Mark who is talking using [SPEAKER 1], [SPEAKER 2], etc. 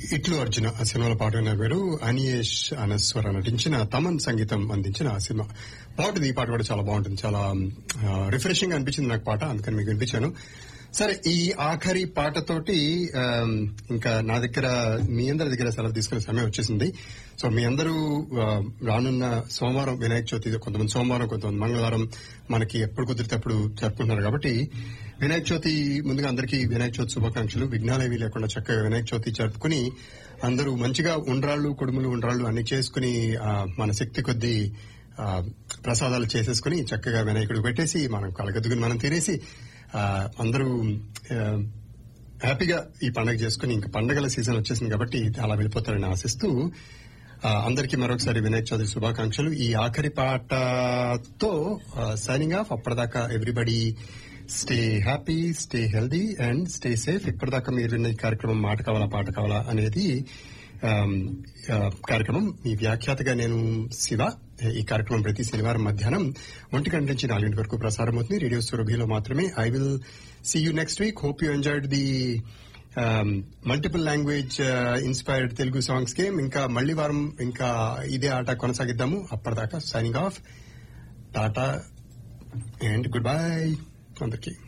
[SPEAKER 1] ఇట్లు అర్జున ఆ సినిమాలో పాడున్న పేరు అనియేష్ అనస్వర నటించిన తమన్ సంగీతం అందించిన ఆ సినిమా బాగుంటుంది ఈ పాట కూడా చాలా బాగుంటుంది చాలా రిఫ్రెషింగ్ అనిపించింది నాకు పాట అందుకని మీకు వినిపించాను సరే ఈ ఆఖరి పాటతోటి ఆమ్, ఇంకా నా దగ్గర మీ అందరి దగ్గర సెలవు తీసుకునే సమయం వచ్చేసింది సో మీ అందరూ ఆ, రానున్న సోమవారం వినాయక చవితి కొంతమంది సోమవారం కొంతమంది మంగళవారం మనకి ఎప్పుడు కుదిరితే అప్పుడు జరుపుకుంటున్నారు కాబట్టి వినాయక చవితి ముందుగా అందరికీ వినాయక చవితి శుభాకాంక్షలు విఘ్నాలేవి లేకుండా చక్కగా వినాయక చవితి జరుపుకుని అందరూ మంచిగా ఉండ్రాళ్ళు కుడుములు ఉండ్రాళ్ళు అన్ని చేసుకుని ఆ, మన శక్తి కొద్దీ ఆ, ప్రసాదాలు చేసేసుకుని చక్కగా వినాయకుడు పెట్టేసి మనం కలగద్దుకుని మనం తినేసి ఆ, అందరూ ఆ, హ్యాపీగా ఈ పండగ చేసుకుని ఇంకా పండగల సీజన్ వచ్చేసింది కాబట్టి అలా వెళ్ళిపోతారని ఆశిస్తూ ఆ, అందరికీ మరొకసారి వినాయక చవితి శుభాకాంక్షలు ఈ ఆఖరి పాటతో సైనింగ్ ఆఫ్ అప్పటిదాకా everybody stay happy stay healthy and stay safe ఇప్పటిదాకా మీరు విన్న ఈ కార్యక్రమం మాట కావాలా పాట కావాలా అనేది ఆమ్, ఆ, కార్యక్రమం ఈ వ్యాఖ్యాతగా నేను శివ ఈ కార్యక్రమం ప్రతి శనివారం మధ్యాహ్నం ఒంటి గంట నుంచి నాలుగింటి వరకు ప్రసారం అవుతుంది రేడియో సురభిలో మాత్రమే I will see you next week hope you enjoyed the multiple language inspired Telugu songs game ఇంకా మళ్లీ వారం ఇంకా ఇదే ఆట కొనసాగిద్దాము అప్పటిదాకా signing off tata and goodbye అందరికీ